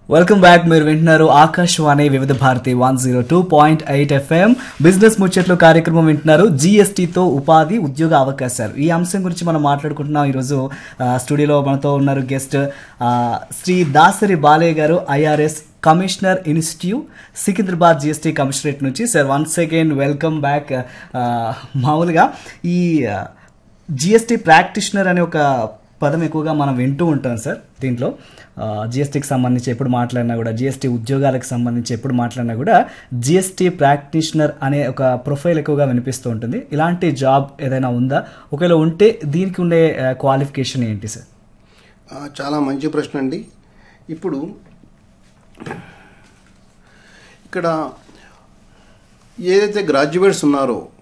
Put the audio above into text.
welcome back మీరు వింటున్నారు Akashvani Vividh Bharati one zero two point eight FM business ముచ్చట్లు కార్యక్రమం వింటున్నారు జిఎస్టీతో ఉపాధి ఉద్యోగ అవకాశాలు ఈ అంశం గురించి మనం మాట్లాడుకుంటున్నాం ఈరోజు ఆ, స్టూడియోలో మనతో ఉన్నారు గెస్ట్ ఆ, Shri Dasari Balayya garu IRS commissioner institute Secunderabad GST commissionerate నుంచి sir once again welcome back మామూలుగా ఈ జిఎస్టీ ప్రాక్టీషనర్ అనే ఒక పదం ఎక్కువగా మనం వింటూ ఉంటాం సార్ దీంట్లో జిఎస్టీకి సంబంధించి ఎప్పుడు మాట్లాడినా కూడా జిఎస్టీ ఉద్యోగాలకు సంబంధించి ఎప్పుడు మాట్లాడినా కూడా జిఎస్టీ ప్రాక్టీషనర్ అనే ఒక ప్రొఫైల్ ఎక్కువగా వినిపిస్తూ ఉంటుంది ఇలాంటి జాబ్ ఏదైనా ఉందా ఒకవేళ ఉంటే దీనికి ఉండే క్వాలిఫికేషన్ ఏంటి సార్ ఆ, చాలా మంచి ప్రశ్న అండి ఇప్పుడు ఇక్కడ ఏదైతే గ్రాడ్యుయేట్స్ ఉన్నారో